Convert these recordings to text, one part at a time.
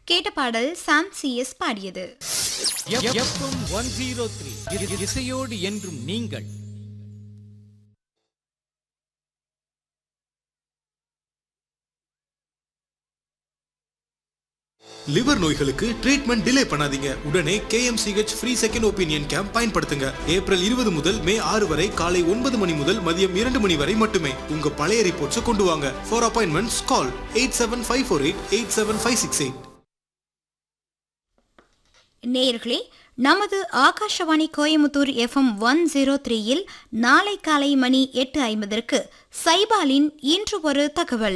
கேட்ட பாடல் Sam CS பாடியது எஃப்எம் ஒன் ஜீரோ த்ரீ இசையோடு என்றும் நீங்கள் லிவர் நோய்களுக்கு ட்ரீட்மெண்ட் டிலே பண்ணாதீங்க உடனே KMCH free second opinion camp பயன்படுத்துங்க ஏப்ரல் இருபது முதல் மே ஆறு வரை காலை ஒன்பது மணி முதல் மதியம் இரண்டு மணி வரை மட்டுமே உங்க பழைய ரிப்போர்ட்ஸை கொண்டு வாங்க for appointments call eight seven five four eight eight seven five six eight நேயர்களே நமது Akashvani Coimbatore FM one zero த்ரீயில் நாளை காலை மணி எட்டு ஐம்பதற்கு சைபாலின் இன்று ஒரு தகவல்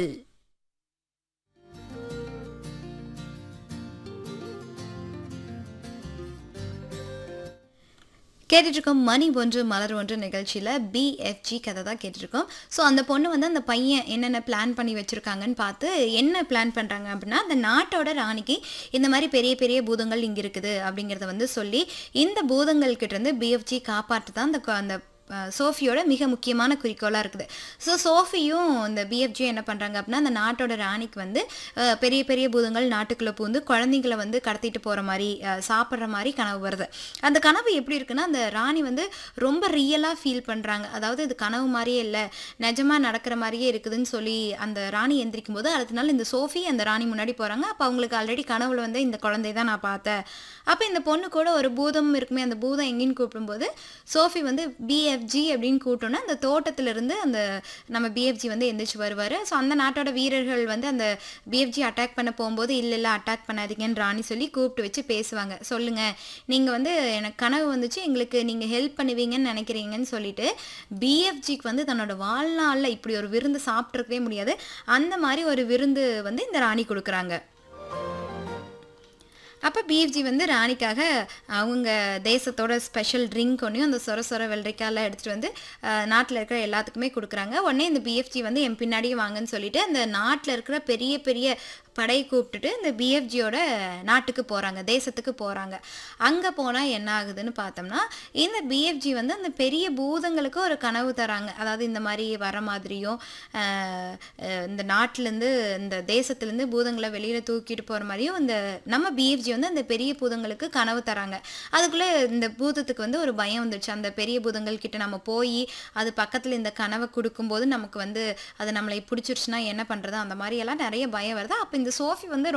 கேட்டுட்ருக்கோம் மணி ஒன்று மலர் ஒன்று நிகழ்ச்சியில் பிஎஃப்ஜி கதை தான் கேட்டுட்ருக்கோம் ஸோ அந்த பொண்ணு வந்து அந்த பையன் என்னென்ன பிளான் பண்ணி வச்சுருக்காங்கன்னு பார்த்து என்ன பிளான் பண்ணுறாங்க அப்படின்னா அந்த நாட்டோட ராணிக்கு இந்த மாதிரி பெரிய பெரிய பூதங்கள் இங்கே இருக்குது அப்படிங்கிறத வந்து சொல்லி இந்த பூதங்கள் கிட்டேருந்து பிஎஃப்ஜி காப்பாற்று தான் அந்த கொ- அந்த அஹ், சோஃபியோட மிக முக்கியமான குறிக்கோளாக இருக்குது ஸோ சோஃபியும் இந்த பிஎஃப்ஜி என்ன பண்ணுறாங்க அப்படின்னா அந்த நாட்டோட ராணிக்கு வந்து அஹ், பெரிய பெரிய பூதங்கள் நாட்டுக்குள்ளே பூந்து குழந்தைங்களை வந்து கடத்திட்டு போகிற மாதிரி அஹ், சாப்பிட்ற மாதிரி கனவு வருது அந்த கனவு எப்படி இருக்குன்னா அந்த ராணி வந்து ரொம்ப ரியலாக ஃபீல் பண்ணுறாங்க அதாவது இது கனவு மாதிரியே இல்லை நிஜமாக நடக்கிற மாதிரியே இருக்குதுன்னு சொல்லி அந்த ராணி எந்திரிக்கும் போது அடுத்த நாள் இந்த சோஃபி அந்த ராணி முன்னாடி போகிறாங்க அப்போ அவங்களுக்கு ஆல்ரெடி கனவுல வந்து இந்த குழந்தை தான் நான் பார்த்தேன் அப்போ இந்த பொண்ணு கூட ஒரு பூதம் இருக்குமே அந்த பூதம் எங்கேன்னு கூப்பிடும்போது சோஃபி வந்து பிஎஃப்ஜி அப்படின்னு கூப்பிட்டோன்னா அந்த தோட்டத்திலிருந்து அந்த நம்ம பிஎஃப்ஜி வந்து எந்திரிச்சு வருவார் ஸோ அந்த நாட்டோட வீரர்கள் வந்து அந்த பிஎஃப்ஜி அட்டாக் பண்ண போகும்போது இல்லை இல்லை அட்டாக் பண்ணாதீங்கன்னு ராணி சொல்லி கூப்பிட்டு வச்சு பேசுவாங்க சொல்லுங்கள் நீங்கள் வந்து எனக்கு கனவு வந்துச்சு எங்களுக்கு நீங்கள் ஹெல்ப் பண்ணுவீங்கன்னு நினைக்கிறீங்கன்னு சொல்லிட்டு பிஎஃப்ஜிக்கு வந்து தன்னோட வாழ்நாளில் இப்படி ஒரு விருந்து சாப்பிட்ருக்கவே முடியாது அந்த மாதிரி ஒரு விருந்து வந்து இந்த ராணி கொடுக்குறாங்க அப்போ பிஎஃப்ஜி வந்து ராணிக்காக அவங்க தேசத்தோட ஸ்பெஷல் ட்ரிங்க் ஒன்றையும் அந்த சொர சொர வெள்ளரிக்காயெல்லாம் எடுத்துகிட்டு வந்து நாட்டில் இருக்கிற எல்லாத்துக்குமே கொடுக்குறாங்க உடனே இந்த பிஎஃப்ஜி வந்து என் பின்னாடியே வாங்கன்னு சொல்லிட்டு அந்த நாட்டில் இருக்கிற பெரிய பெரிய படை கூப்பிட்டுட்டு இந்த பிஎஃப்ஜியோட நாட்டுக்கு போகிறாங்க தேசத்துக்கு போகிறாங்க அங்கே போனால் என்ன ஆகுதுன்னு பார்த்தோம்னா இந்த பிஎஃப்ஜி வந்து அந்த பெரிய பூதங்களுக்கு ஒரு கனவு தராங்க அதாவது இந்த மாதிரி வர மாதிரியும் ஆஹ், அஹ், இந்த நாட்டிலேருந்து இந்த தேசத்துலேருந்து பூதங்களை வெளியில் தூக்கிட்டு போகிற மாதிரியும் இந்த நம்ம பிஎஃப்ஜி வந்து அந்த பெரிய பூதங்களுக்கு கனவு தராங்க அதுக்குள்ளே இந்த பூதத்துக்கு வந்து ஒரு பயம் வந்துடுச்சு அந்த பெரிய பூதங்கள் கிட்ட நம்ம போய் அது பக்கத்தில் இந்த கனவை கொடுக்கும்போது நமக்கு வந்து அது நம்மளை பிடிச்சிருச்சுன்னா என்ன பண்ணுறது அந்த மாதிரி எல்லாம் நிறைய பயம் வருது அப்போ இந்த சோஃபி வந்து